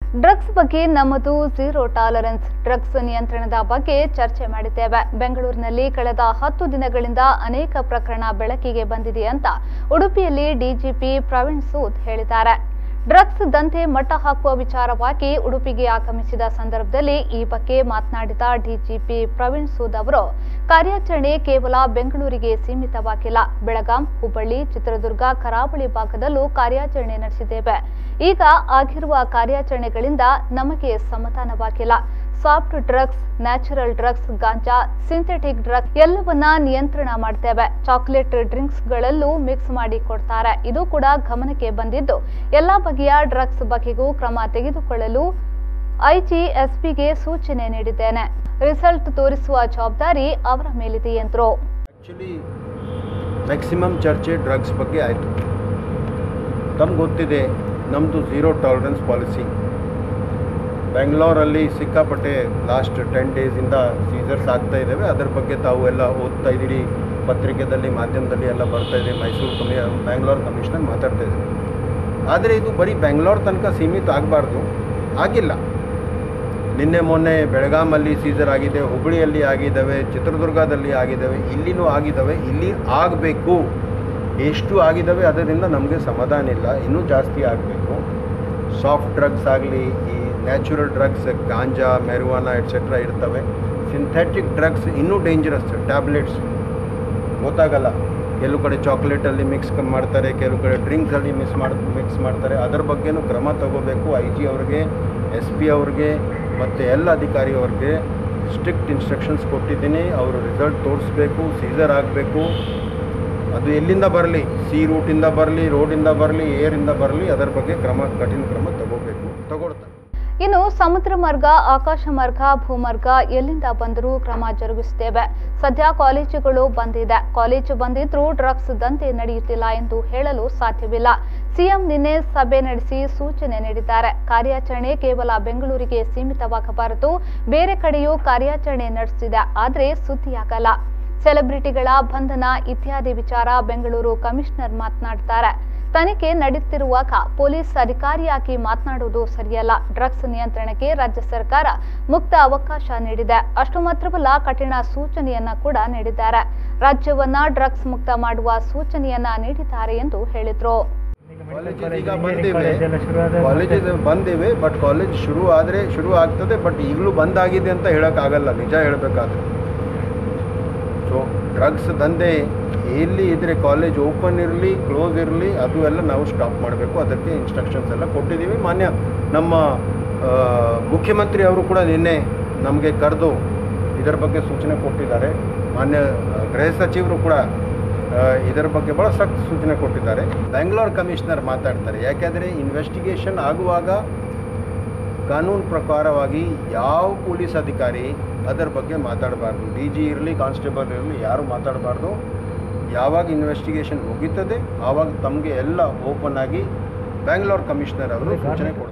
drugs ಬಗ್ಗೆ ನಮ್ಮದು zero tolerance drugs ನಿಯಂತ್ರಣದ ಬಗ್ಗೆ ಚರ್ಚೆ ಮಾಡಿದ್ದೇವೆ ಬೆಂಗಳೂರಿನಲ್ಲಿ ಕಳೆದ ಹತ್ತು ದಿನಗಳಿಂದ ಅನೇಕ ಪ್ರಕರಣ ಬೆಳಕಿಗೆ ಬಂದಿದೆ ಅಂತ ಉಡುಪಿಯಲ್ಲಿ ಡಿಜಿಪಿ ಪ್ರವೀಣ್ ಸೂದ್ ಹೇಳಿದ್ದಾರೆ ಡ್ರಗ್ಸ್ ದಂಧೆ ಮಟ್ಟ ಹಾಕುವ ವಿಚಾರವಾಗಿ ಉಡುಪಿಗೆ ಆಗಮಿಸಿದ ಸಂದರ್ಭದಲ್ಲಿ ಈ ಬಗ್ಗೆ ಮಾತನಾಡಿದ ಡಿಜಿಪಿ ಪ್ರವೀಣ್ ಸೂದ್ ಅವರು ಕಾರ್ಯಾಚರಣೆ ಕೇವಲ ಬೆಂಗಳೂರಿಗೆ ಸೀಮಿತವಾಗಿಲ್ಲ ಬೆಳಗಾಂ ಹುಬ್ಬಳ್ಳಿ ಚಿತ್ರದುರ್ಗ ಕರಾವಳಿ ಭಾಗದಲ್ಲೂ ಕಾರ್ಯಾಚರಣೆ ನಡೆಸಿದ್ದೇವೆ ಈಗ ಆಗಿರುವ ಕಾರ್ಯಾಚರಣೆಗಳಿಂದ ನಮಗೆ ಸಮಾಧಾನವಾಗಿಲ್ಲ ಸಾಫ್ಟ್ ಡ್ರಗ್ಸ್ ನ್ಯಾಚುರಲ್ ಡ್ರಗ್ಸ್ ಗಾಂಜಾ ಸಿಂಥೆಟಿಕ್ ಡ್ರಗ್ಸ್ ಎಲ್ಲವನ್ನ ನಿಯಂತ್ರಣ ಮಾಡ್ತೇವೆ ಚಾಕ್ಲೇಟ್ ಡ್ರಿಂಕ್ಸ್ ಗಳಲ್ಲೂ ಮಿಕ್ಸ್ ಮಾಡಿ ಕೊಡ್ತಾರೆ ಇದು ಕೂಡ ಗಮನಕ್ಕೆ ಬಂದಿದ್ದು ಎಲ್ಲಾ ಬಗೆಯ ಡ್ರಗ್ಸ್ ಬಗೆಗೂ ಕ್ರಮ ತೆಗೆದುಕೊಳ್ಳಲು ಐಜಿ ಎಸ್ಪಿಗೆ ಸೂಚನೆ ನೀಡಿದ್ದೇನೆ ರಿಸಲ್ಟ್ ತೋರಿಸುವ ಜವಾಬ್ದಾರಿ ಅವರ ಮೇಲಿದೆ ಎಂದರು ಆ್ಯಕ್ಚುಲಿ ಮ್ಯಾಕ್ಸಿಮಮ್ ಚರ್ಚೆ ಡ್ರಗ್ಸ್ ಬಗ್ಗೆ ಆಯಿತು ತಮ್ಗೆ ಗೊತ್ತಿದೆ ನಮ್ಮದು ಝೀರೋ ಟಾಲರೆನ್ಸ್ ಪಾಲಿಸಿ ಬೆಂಗಳೂರಲ್ಲಿ ಸಿಕ್ಕಾಪಟ್ಟೆ ಲಾಸ್ಟ್ ಟೆನ್ ಡೇಸಿಂದ ಸೀಸರ್ಸ್ ಆಗ್ತಾ ಇದ್ದಾವೆ ಅದರ ಬಗ್ಗೆ ತಾವು ಎಲ್ಲ ಓದ್ತಾ ಇದ್ದೀರಿ ಪತ್ರಿಕೆದಲ್ಲಿ ಮಾಧ್ಯಮದಲ್ಲಿ ಎಲ್ಲ ಬರ್ತಾ ಇದೆ ಮೈಸೂರು ಕಮಿ ಬ್ಯಾಂಗ್ಳೂರ್ ಕಮಿಷನರ್ ಮಾತಾಡ್ತಾ ಇದ್ದಾರೆ ಆದರೆ ಇದು ಬರೀ ಬೆಂಗಳೂರು ತನಕ ಸೀಮಿತ ಆಗಬಾರ್ದು ಆಗಿಲ್ಲ ನಿನ್ನೆ ಮೊನ್ನೆ ಬೆಳಗಾಮಲ್ಲಿ ಸೀಸರ್ ಆಗಿದೆ ಹುಬ್ಬಳ್ಳಿಯಲ್ಲಿ ಆಗಿದ್ದಾವೆ ಚಿತ್ರದುರ್ಗದಲ್ಲಿ ಆಗಿದ್ದಾವೆ ಇಲ್ಲಿನೂ ಆಗಿದ್ದಾವೆ ಇಲ್ಲಿ ಆಗಬೇಕು ಎಷ್ಟು ಆಗಿದ್ದಾವೆ ಅದರಿಂದ ನಮಗೆ ಸಮಾಧಾನ ಇಲ್ಲ ಇನ್ನೂ ಜಾಸ್ತಿ ಆಗಬೇಕು ಸಾಫ್ಟ್ ಡ್ರಗ್ಸ್ ಆಗಲಿ ಈ ನ್ಯಾಚುರಲ್ ಡ್ರಗ್ಸ್ ಗಾಂಜಾ ಮೆರುವಾನ ಎಟ್ಸೆಟ್ರಾ ಇರ್ತವೆ ಸಿಂಥೆಟಿಕ್ ಡ್ರಗ್ಸ್ ಇನ್ನೂ ಡೇಂಜರಸ್ ಟ್ಯಾಬ್ಲೆಟ್ಸ್ ಗೊತ್ತಾಗಲ್ಲ ಕೆಲವು ಕಡೆ ಚಾಕ್ಲೇಟಲ್ಲಿ ಮಿಕ್ಸ್ ಮಾಡ್ತಾರೆ ಕೆಲವು ಕಡೆ ಡ್ರಿಂಕ್ಸಲ್ಲಿ ಮಿಕ್ಸ್ ಮಾಡಿ ಮಿಕ್ಸ್ ಮಾಡ್ತಾರೆ ಅದರ ಬಗ್ಗೆನೂ ಕ್ರಮ ತಗೋಬೇಕು ಐ ಜಿ ಅವ್ರಿಗೆ ಎಸ್ ಪಿ ಅವ್ರಿಗೆ ಮತ್ತು ಎಲ್ಲ ಅಧಿಕಾರಿ ಅವ್ರಿಗೆ ಸ್ಟ್ರಿಕ್ಟ್ ಇನ್ಸ್ಟ್ರಕ್ಷನ್ಸ್ ಕೊಟ್ಟಿದ್ದೀನಿ ಅವರು ರಿಸಲ್ಟ್ ತೋರಿಸ್ಬೇಕು ಸೀಸರ್ ಆಗಬೇಕು ಅದು ಎಲ್ಲಿಂದ ಬರಲಿ ಸಿ ರೂಟಿಂದ ಬರಲಿ ರೋಡಿಂದ ಬರಲಿ ಏರಿಂದ ಬರಲಿ ಅದರ ಬಗ್ಗೆ ಕ್ರಮ ಕಠಿಣ ಕ್ರಮ ತಗೋಬೇಕು ತಗೊಳ್ತಾರೆ ಇನ್ನು ಸಮುದ್ರ ಮಾರ್ಗ ಆಕಾಶ ಮಾರ್ಗ ಭೂಮಾರ್ಗ ಎಲ್ಲಿಂದ ಬಂದರೂ ಕ್ರಮ ಜರುಗಿಸುತ್ತೇವೆ ಸದ್ಯ ಕಾಲೇಜುಗಳು ಬಂದಿದೆ ಕಾಲೇಜು ಬಂದಿದ್ರೂ ಡ್ರಗ್ಸ್ ದಂಧೆ ನಡೆಯುತ್ತಿಲ್ಲ ಎಂದು ಹೇಳಲು ಸಾಧ್ಯವಿಲ್ಲ ಸಿಎಂ ನಿನ್ನೆ ಸಭೆ ನಡೆಸಿ ಸೂಚನೆ ನೀಡಿದ್ದಾರೆ ಕಾರ್ಯಾಚರಣೆ ಕೇವಲ ಬೆಂಗಳೂರಿಗೆ ಸೀಮಿತವಾಗಬಾರದು ಬೇರೆ ಕಡೆಯೂ ಕಾರ್ಯಾಚರಣೆ ನಡೆಸಿದೆ ಆದರೆ ಸುದ್ದಿಯಾಗಲ್ಲ ಸೆಲೆಬ್ರಿಟಿಗಳ ಬಂಧನ ಇತ್ಯಾದಿ ವಿಚಾರ ಬೆಂಗಳೂರು ಕಮಿಷನರ್ ಮಾತನಾಡ್ತಾರೆ ತನಿಖೆ ನಡೆಯುತ್ತಿರುವಾಗ ಪೊಲೀಸ್ ಅಧಿಕಾರಿಯಾಗಿ ಮಾತನಾಡುವುದು ಸರಿಯಲ್ಲ ಡ್ರಗ್ಸ್ ನಿಯಂತ್ರಣಕ್ಕೆ ರಾಜ್ಯ ಸರ್ಕಾರ ಮುಕ್ತ ಅವಕಾಶ ನೀಡಿದೆ ಅಷ್ಟು ಮಾತ್ರವಲ್ಲ ಕಠಿಣ ಸೂಚನೆಯನ್ನ ಕೂಡ ನೀಡಿದ್ದಾರೆ ರಾಜ್ಯವನ್ನ ಡ್ರಗ್ಸ್ ಮುಕ್ತ ಮಾಡುವ ಸೂಚನೆಯನ್ನ ನೀಡಿದ್ದಾರೆ ಎಂದು ಹೇಳಿದ್ರು ಕಾಲೇಜಸ್ ಈಗ ಬಂದಿವೆ ಕಾಲೇಜಸ್ ಬಂದಿವೆ ಬಟ್ ಕಾಲೇಜ್ ಶುರು ಆದರೆ ಶುರು ಆಗ್ತದೆ ಬಟ್ ಈಗಲೂ ಬಂದಾಗಿದೆ ಅಂತ ಹೇಳೋಕ್ಕಾಗಲ್ಲ ನಿಜ ಹೇಳಬೇಕಾದ್ರೆ ಸೊ ಡ್ರಗ್ಸ್ ದಂಧೆ ಎಲ್ಲಿ ಇದ್ರೆ ಕಾಲೇಜ್ ಓಪನ್ ಇರಲಿ ಕ್ಲೋಸ್ ಇರಲಿ ಅದು ಎಲ್ಲ ನಾವು ಸ್ಟಾಪ್ ಮಾಡಬೇಕು ಅದಕ್ಕೆ ಇನ್ಸ್ಟ್ರಕ್ಷನ್ಸ್ ಎಲ್ಲ ಕೊಟ್ಟಿದ್ದೀವಿ ಮಾನ್ಯ ನಮ್ಮ ಆ, ಮುಖ್ಯಮಂತ್ರಿ ಅವರು ಕೂಡ ನಿನ್ನೆ ನಮಗೆ ಕರೆದು ಇದರ ಬಗ್ಗೆ ಸೂಚನೆ ಕೊಟ್ಟಿದ್ದಾರೆ ಮಾನ್ಯ ಆ, ಗೃಹ ಸಚಿವರು ಕೂಡ ಆ, ಇದರ ಬಗ್ಗೆ ಭಾಳ ಸಖತ್ ಸೂಚನೆ ಕೊಟ್ಟಿದ್ದಾರೆ ಬ್ಯಾಂಗ್ಳೂರ್ ಕಮಿಷನರ್ ಮಾತಾಡ್ತಾರೆ ಯಾಕೆಂದರೆ ಇನ್ವೆಸ್ಟಿಗೇಷನ್ ಆಗುವಾಗ ಕಾನೂನು ಪ್ರಕಾರವಾಗಿ ಯಾವ ಪೊಲೀಸ್ ಅಧಿಕಾರಿ ಅದರ ಬಗ್ಗೆ ಮಾತಾಡಬಾರ್ದು ಡಿ ಜಿ ಇರಲಿ ಕಾನ್ಸ್ಟೇಬಲ್ ಇರಲಿ ಯಾರು ಮಾತಾಡಬಾರ್ದು ಯಾವಾಗ ಇನ್ವೆಸ್ಟಿಗೇಷನ್ ಮುಗೀತದೆ ಆವಾಗ ತಮಗೆ ಎಲ್ಲ ಓಪನ್ ಆಗಿ ಬ್ಯಾಂಗ್ಳೂರ್ ಕಮಿಷನರ್ ಅವರು ಸೂಚನೆ ಕೊಡ್ತಾರೆ